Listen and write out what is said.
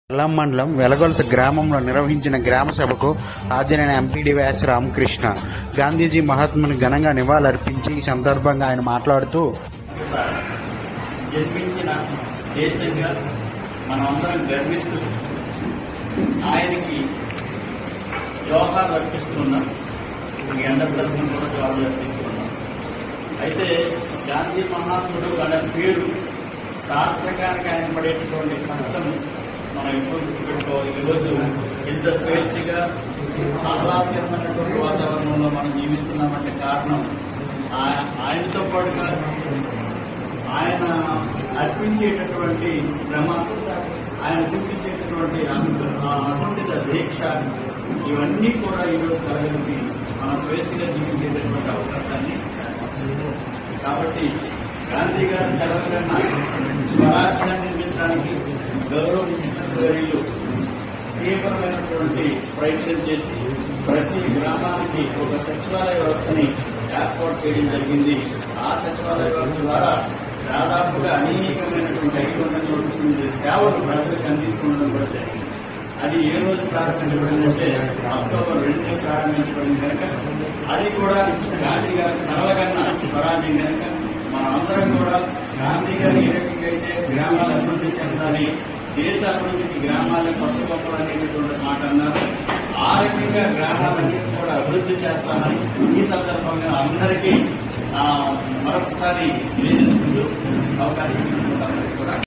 బెల్లం మండలం వెలగొలస గ్రామంలో నిర్వహించిన గ్రామ సభకు హాజరైన ఎంపీడీ వ్యాస్ రామకృష్ణ గాంధీజీ మహాత్ముని ఘనంగా నివాళులర్పించి ఈ సందర్భంగా ఆయన మాట్లాడుతూ జన్మించిన దేశంగా మనమందరం గర్విస్తూ ఆయనకి జోహార్ అర్పిస్తున్నాం ఈ ఎండ తరఫున కూడా జోహార్లు అర్పిస్తున్నాం అయితే గాంధీ మహాత్ముడు అనే పేరు సార్థకానికి ఆయన పడేటటువంటి కష్టం మనం ఎప్పుడు గుర్తుపెట్టుకోవాలి ఈరోజు ఇంత స్వేచ్ఛగా ఆహ్లాదకరమైనటువంటి వాతావరణంలో మనం జీవిస్తున్నామంటే కారణం ఆ- ఆయనతో పాటుగా ఆయన అర్పించేటటువంటి శ్రమ ఆయన చూపించేటటువంటి అను- ఆ అకుంఠిత దీక్ష ఇవన్నీ కూడా ఈరోజు కలగలిపి మనం స్వేచ్ఛగా జీవించేటటువంటి అవకాశాన్ని కాబట్టి గాంధీ గారి తెలంగాణ స్వరాజ్యాన్ని నిర్మించడానికి గౌరవించినటువంటి తీవ్రమైనటువంటి ప్రయత్నం చేసి ప్రతి గ్రామానికి ఒక సచివాలయ వ్యవస్థని ఏర్పాటు చేయడం జరిగింది ఆ సచివాలయ వ్యవస్థ ద్వారా దాదాపుగా అనేకమైనటువంటి ఐదు వందల నలభై సేవలు ప్రజలకు అందిస్తుండడం కూడా జరిగింది అది ఏ రోజు ప్రారంభించబడిందంటే అక్టోబర్ రెండు ప్రారంభించబడింది కనుక అది కూడా గాంధీ గారి కలవకన్నా స్వరాజ్యం కనుక మనం అందరం కూడా గాంధీ గారు ఏ రకంగా అయితే గ్రామాల అభివృద్ధి చెందాలి దేశ అభివృద్ధికి గ్రామాలను పట్టుకోవాలనేటటువంటి మాట అన్నారు ఆ రకంగా గ్రామాలన్నీ కూడా అభివృద్ధి చేస్తామని ఈ సందర్భంగా అందరికీ ఆ, మరొకసారి తెలియజేసుకుంటూ అవకాశం ఇచ్చినందుకు